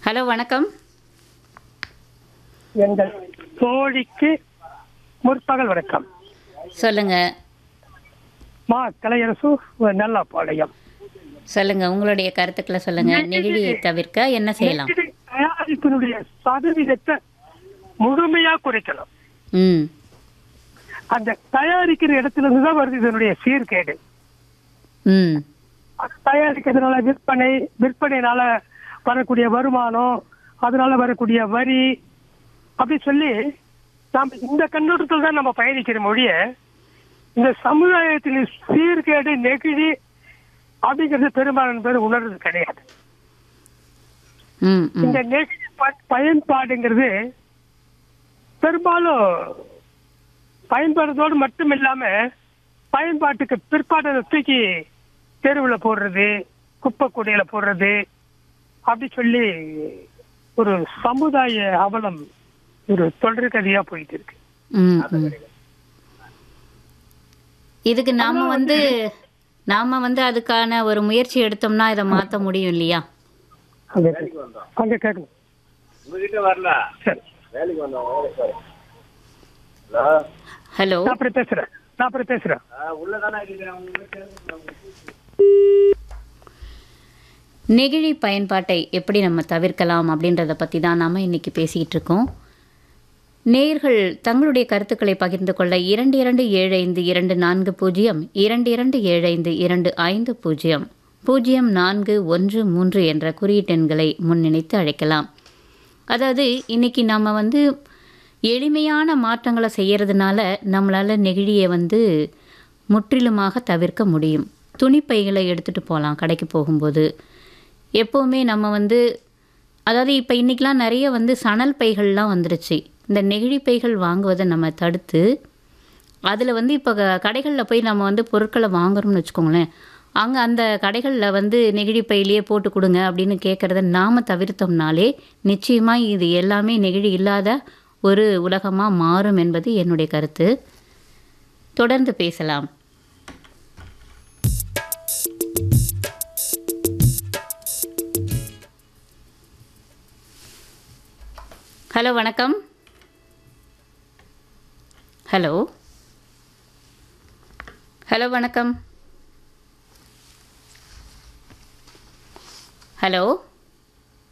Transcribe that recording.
Hello வணக்கம் எங்கள் தோழிக்கு முற்பகல் வணக்கம் சொல்லுங்க மா கலையரசு நல்ல பாளையம் சொல்லுங்க உங்களுடைய கருத்துக்களை சொல்லுங்க நெகிழியை தவிர்க்க என்ன செய்யலாம் நெகிழி தயாரிப்பினுடைய சதவீதத்தை முழுமையா குறைக்கலாம் ம் அந்த தயாரிக்கிற இடத்துல இருந்து தான் வருது இதனுடைய சீர்கேடு ம் அது தயாரிக்கிறதுனால விற்பனை விற்பனைனால வரக்கூடிய வருமானம் அதனால வரக்கூடிய வரி அப்படி சொல்லி நாம் இந்த கண்ணோட்டத்தில் தான் நம்ம பயணிக்கிற மொழிய இந்த சமுதாயத்தில் சீர்கேடு நெகிழி அப்படிங்கிறது பெரும்பாலான பேர் உணர்றது கிடையாது ம் ம் இந்த நெகிழி ப- பயன்பாடுங்கிறது பெரும்பாலும் பயன்படுறதோடு மட்டும் இல்லாம பயன்பாட்டுக்கு பிற்பாடு அதை தூக்கி தெருவில் போடுறது குப்பை கூடையில போடுறது அப்படி சொல்லி ஒரு சமுதாய அவலம் ஒரு தொடர் கதையா போயிட்டு இருக்கு ம் ம். இதுக்கு நாம வந்து நாம வந்து அதுக்கான ஒரு முயற்சி எடுத்தோம்னா இதை மாத்த முடியும் இல்லையா அங்க அங்க கேட்கணும் உங்ககிட்ட வரல சரி வேலைக்கு வந்தோம் வேலைக்கு வரேன். ஹலோ ஹலோ நான் அப்புறம் பேசுறேன் நான் அப்புறம் பேசுறேன் ஆ, உள்ளதானே இருக்கிறேன் உங்களுக்கு நெகிழி பயன்பாட்டை எப்படி நம்ம தவிர்க்கலாம் அப்படின்றத பற்றி தான் நாம் இன்னைக்கு பேசிக்கிட்டு இருக்கோம் நேயர்கள் தங்களுடைய கருத்துக்களை பகிர்ந்து கொள்ள இரண்டு இரண்டு ஏழு ஐந்து இரண்டு நான்கு பூஜ்ஜியம் இரண்டு இரண்டு ஏழு ஐந்து இரண்டு ஐந்து பூஜ்ஜியம் பூஜ்ஜியம் நான்கு ஒன்று மூன்று என்ற குறியீட்டெண்களை முன்னிணைத்து அழைக்கலாம் அதாவது இன்னைக்கு நம்ம வந்து எளிமையான மாற்றங்களை செய்யறதுனால நம்மளால் நெகிழியை வந்து முற்றிலுமாக தவிர்க்க முடியும் துணிப்பைகளை எடுத்துகிட்டு போகலாம் கடைக்கு போகும்போது எப்போவுமே நம்ம வந்து அதாவது இப்போ இன்றைக்கெலாம் நிறைய வந்து சணல் பைகள்லாம் வந்துருச்சு இந்த நெகிழி பைகள் வாங்குவதை நம்ம தடுத்து அதில் வந்து இப்போ கடைகளில் போய் நம்ம வந்து பொருட்களை வாங்குறோம்னு வச்சுக்கோங்களேன் அங்கே அந்த கடைகளில் வந்து நெகிழி பையிலேயே போட்டு கொடுங்க அப்படின்னு கேட்குறத நாம் தவிர்த்தோம்னாலே நிச்சயமாக இது எல்லாமே நெகிழி இல்லாத ஒரு உலகமாக மாறும் என்பது என்னுடைய கருத்து தொடர்ந்து பேசலாம் ஹலோ வணக்கம் ஹலோ ஹலோ வணக்கம் ஹலோ